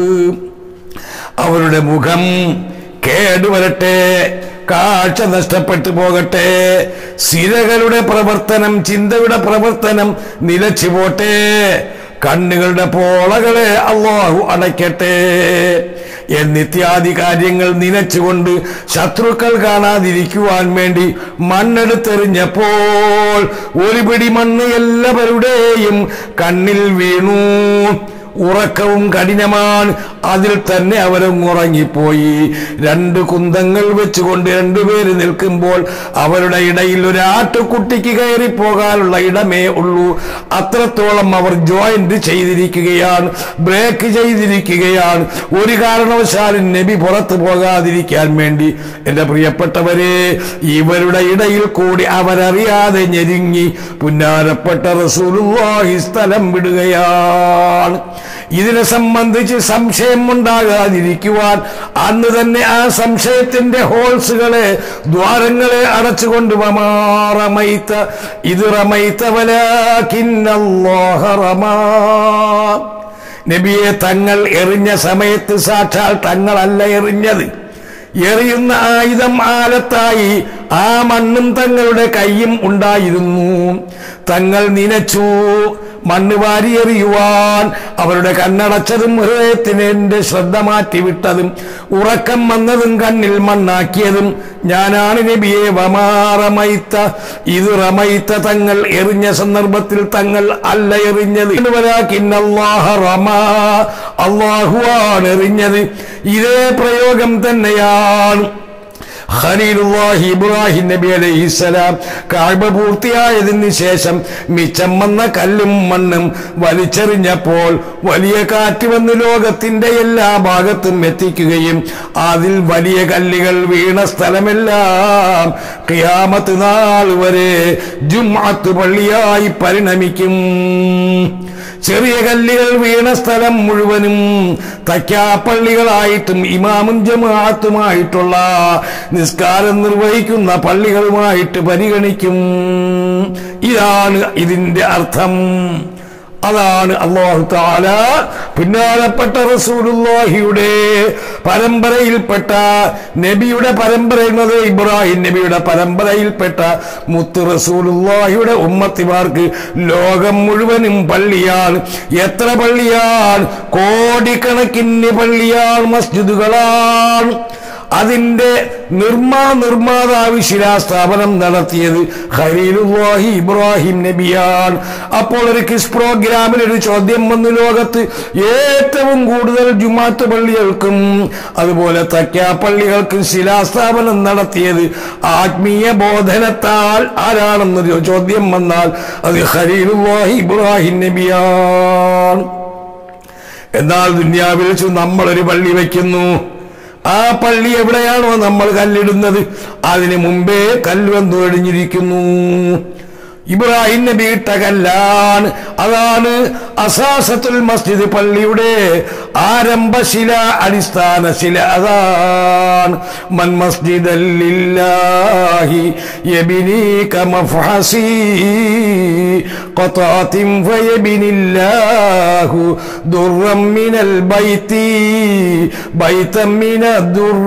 അവരുടെ മുഖം കേടുവരട്ടെ കാഴ്ച നഷ്ടപ്പെട്ടു പോകട്ടെ സിരകളുടെ പ്രവർത്തനം ചിന്തയുടെ പ്രവർത്തനം നിലച്ചു പോട്ടെ കണ്ണുകളുടെ പോളകളെ അള്ളാഹു അടയ്ക്കട്ടെ എന്നിത്യാദി കാര്യങ്ങൾ നനച്ചുകൊണ്ട് ശത്രുക്കൾ കാണാതിരിക്കുവാൻ വേണ്ടി മണ്ണെടുത്തെറിഞ്ഞപ്പോൾ ഒരു പിടി മണ്ണ് എല്ലാവരുടെയും കണ്ണിൽ വീണു ഉറക്കവും കഠിനമാണ് അതിൽ തന്നെ അവരും ഉറങ്ങിപ്പോയി രണ്ട് കുന്തങ്ങൾ വെച്ചുകൊണ്ട് രണ്ടുപേര് നിൽക്കുമ്പോൾ അവരുടെ ഇടയിൽ ഒരു ആട്ടുകുട്ടിക്ക് കയറി പോകാനുള്ള ഇടമേ ഉള്ളൂ അത്രത്തോളം അവർ ജോയിന്റ് ചെയ്തിരിക്കുകയാണ് ബ്രേക്ക് ചെയ്തിരിക്കുകയാണ് ഒരു കാരണവശാലും നബി പുറത്തു പോകാതിരിക്കാൻ വേണ്ടി എന്റെ പ്രിയപ്പെട്ടവരെ ഇവരുടെ ഇടയിൽ കൂടി അവരറിയാതെ ഞെരുങ്ങി പുന്നാരപ്പെട്ട റസൂലുള്ളാഹി സ്ഥലം വിടുകയാണ് ഇതിനെ സംബന്ധിച്ച് സംശയം ഉണ്ടാകാതിരിക്കുവാൻ അന്ന് തന്നെ ആ സംശയത്തിന്റെ ഹോൾസുകളെ ദ്വാരങ്ങളെ അടച്ചുകൊണ്ട് വമാറമൈത്ത ഇത് റമൈത്ത വലാകിന്നല്ലാഹ റമാ നബിയെ തങ്ങൾ എറിഞ്ഞ സമയത്ത് സാക്ഷാൽ തങ്ങളല്ല എറിഞ്ഞത് എറിയുന്ന ആയുധം ആലത്തായി ആ മണ്ണും തങ്ങളുടെ കൈയും ഉണ്ടായിരുന്നു തങ്ങൾ നിനച്ചു മണ്ണ് വാരിയെറിയുവാൻ അവരുടെ കണ്ണടച്ചതും ഹൃദയത്തിന് എന്റെ ശ്രദ്ധ മാറ്റിവിട്ടതും ഉറക്കം വന്നതും കണ്ണിൽ മണ്ണാക്കിയതും ഞാനാണ് നബിയെ വമാറമൈത്ത ഇത് റമൈത്ത തങ്ങൾ എറിഞ്ഞ സന്ദർഭത്തിൽ തങ്ങൾ അല്ല എറിഞ്ഞത് വലാകിന്നല്ലാഹ റമാ അള്ളാഹുവാണ് എറിഞ്ഞത് ഇതേ പ്രയോഗം തന്നെയാണ് ഖലീലുല്ലാഹി ഇബ്രാഹിം നബി അലൈഹിസ്സലാം കാഴ്ബ പൂർത്തിയായതിന് ശേഷം മിച്ചം വന്ന കല്ലും മണ്ണും വലിച്ചെറിഞ്ഞപ്പോൾ വലിയ കാറ്റ് വന്ന് ലോകത്തിന്റെ എല്ലാ ഭാഗത്തും എത്തിക്കുകയും അതിൽ വലിയ കല്ലുകൾ വീണ സ്ഥലമെല്ലാം ഖിയാമത്ത് നാൾ വരെ ജുംഅത്ത് പള്ളിയായി പരിണമിക്കും ചെറിയ കല്ലുകൾ വീണ സ്ഥലം മുഴുവനും തയ്ക്കാപ്പള്ളികളായിട്ടും ഇമാമും ജമാഅത്തുമായിട്ടുള്ള നിസ്കാരം നിർവഹിക്കുന്ന പള്ളികളുമായിട്ട് പരിഗണിക്കും ഇതാണ് ഇതിന്റെ അർത്ഥം അതാണ് അള്ളാഹു താല പിന്നാലപ്പെട്ട റസൂലുള്ളാഹിയുടെ പരമ്പരയിൽപ്പെട്ട നബിയുടെ പരമ്പര എന്നത് ഇബ്രാഹിം നബിയുടെ പരമ്പരയിൽപ്പെട്ട മുത്ത് റസൂലുള്ളാഹിയുടെ ഉമ്മത്തിമാർക്ക് ലോകം മുഴുവനും പള്ളിയാണ് എത്ര പള്ളിയാണ് കോടിക്കണക്കിന് പള്ളിയാണ് മസ്ജിദുകളാണ് അതിന്റെ നിർമ്മാ നിർമ്മാതാവ് ശിലാസ്ഥാപനം നടത്തിയത് ഖലീലുല്ലാഹി ഇബ്രാഹിം നബിയാണ് അപ്പോൾ ഒരു കിസ് പ്രോഗ്രാമിൽ ഒരു ചോദ്യം വന്നു ലോകത്ത് ഏറ്റവും കൂടുതൽ ജുമാത്ത് പള്ളികൾക്കും അതുപോലെ തക്ക പള്ളികൾക്കും ശിലാസ്ഥാപനം നടത്തിയത് ആത്മീയ ബോധനത്താൽ ആരാണെന്നൊരു ചോദ്യം വന്നാൽ അത് ഖലീലുല്ലാഹി ഇബ്രാഹിം നബിയാണ് എന്നാൽ ദുന്യാവിൽ വെച്ച് നമ്മളൊരു പള്ളി വയ്ക്കുന്നു ആ പള്ളി എവിടെയാണോ നമ്മൾ കല്ലിടുന്നത് അതിന് മുമ്പേ കല്ല് വന്നു കഴിഞ്ഞിരിക്കുന്നു ഇബ്രാഹിം നബി ഇട്ട കല്ലാണ് അതാണ് അസാസത്തുൽ മസ്ജിദ് പള്ളിയുടെ ആരംഭശില അടിസ്ഥാന ശില അതാണ് മൻ മസ്ജിദല്ലില്ലാഹി യബിനി കമഫഹസി قطعة فيبني الله درا من البيت بيتا من الدر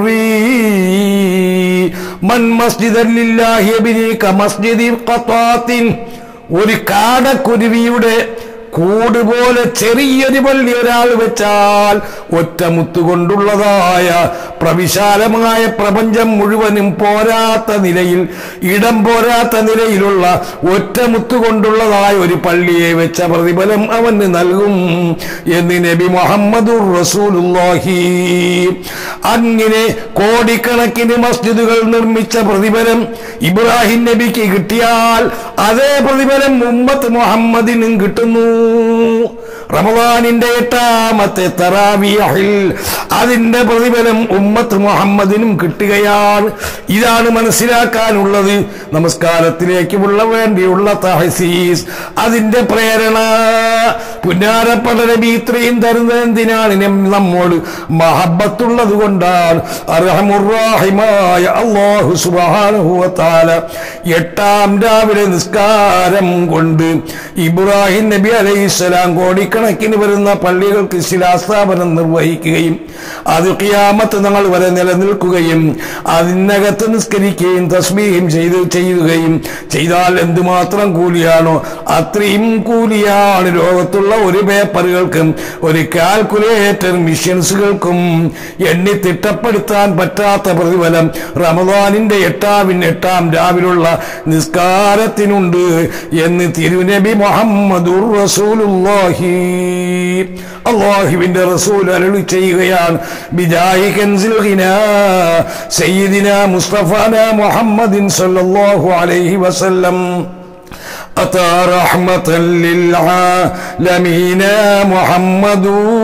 من مسجدا لله يبني كمسجد قطعة ഒരു കാടക്കുരുവിയുടെ കൂട് പോലെ ചെറിയൊരു പള്ളി ഒരാൾ വെച്ചാൽ ഒറ്റ മുത്തുകൊണ്ടുള്ളതായ പ്രവിശാലമായ പ്രപഞ്ചം മുഴുവനും പോരാത്ത നിലയിൽ ഇടം പോരാത്ത നിലയിലുള്ള ഒറ്റ മുത്തുകൊണ്ടുള്ളതായ ഒരു പള്ളിയെ വെച്ച പ്രതിഫലം അവന് നൽകും എന്ന് നബി മുഹമ്മദുർ റസൂലുള്ളാഹി അങ്ങനെ കോടിക്കണക്കിന് മസ്ജിദുകൾ നിർമ്മിച്ച പ്രതിഫലം ഇബ്രാഹിം നബിക്ക് കിട്ടിയാൽ അതേ പ്രതിഫലം ഉമ്മത്ത് മുഹമ്മദിനും കിട്ടുന്നു റമദാനിന്റെ എട്ടാമത്തെ തറാവിയഹിൽ അതിന്റെ പ്രതിഫലം ഉമ്മത്ത് മുഹമ്മദിനും കിട്ടുകയാണ് ഇതാണ് മനസ്സിലാക്കാനുള്ളത് നമസ്കാരത്തിലേക്കുള്ള വേണ്ടിയുള്ള തഹസീസ് അതിന്റെ പ്രേരണ പുന്നാരപ്പട നബി ഇത്രയും തരുന്നത് എന്തിനാണ് നം- നമ്മോട് മഹബത്തുള്ളത് കൊണ്ടാണ് അർഹമുറാഹിമായ അള്ളാഹു സുബാനുഭവത്താല എട്ടാം രാവിലെ നിസ്കാരം കൊണ്ട് ഇബ്രാഹിം നബി അലൈഹിസ്സലാം കോടിക്കണക്കിന് വരുന്ന പള്ളികൾക്ക് ശിലാസ്ഥാപനം നിർവഹിക്കുകയും അത് ഖിയാമത്ത് നാൾ വരെ നിലനിൽക്കുകയും അതിനകത്ത് നിസ്കരിക്കുകയും തസ്ബീഹും ചെയ്ത് ചെയ്യുകയും ചെയ്താൽ എന്തുമാത്രം കൂലിയാണോ അത്രയും കൂലിയാണ് ലോകത്തുള്ള ഒരു പേപ്പറുകൾക്കും ഒരു കാൽക്കുലേറ്റർ മിഷൻസുകൾക്കും എണ്ണി തിട്ടപ്പെടുത്താൻ പറ്റാത്ത പ്രതിഫലം റമദാനിന്റെ എട്ടാവിൻ എട്ടാം രാവിലുള്ള നിസ്കാരത്തിനുണ്ട് എന്ന് തിരുനബി മുഹമ്മദുർ റസൂലുള്ളാഹി അള്ളാഹുവിന്റെ റസൂൽ അരുളി ചെയ്യുകയാണ് ബിജാഹി കൻസിൽ ഹിനാ സയ്യിദിന മുസ്തഫാന മുഹമ്മദിൻ സല്ലല്ലാഹു അലൈഹി വസല്ലം أتى رحمة للعالمين محمد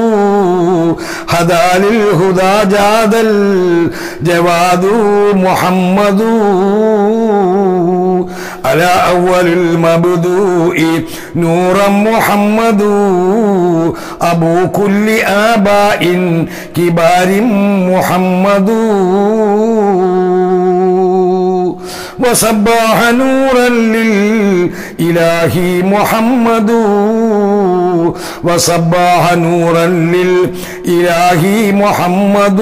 هدى للهدى جاد الجواد محمد على أول المبدوء نورا محمد أبو كل آباء كبار محمد وصباح نورا للإله محمد وصباح نورا للإله محمد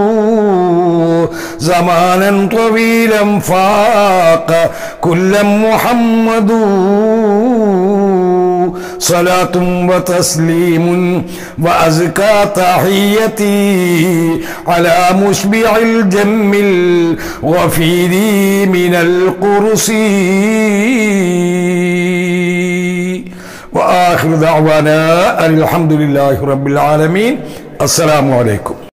زمانا طويلا فاق كل محمد صلاة وتسليم وأزكى تحيتي على مشبع الجم الغفير من القرص وآخر دعوانا أن الحمد لله رب العالمين السلام عليكم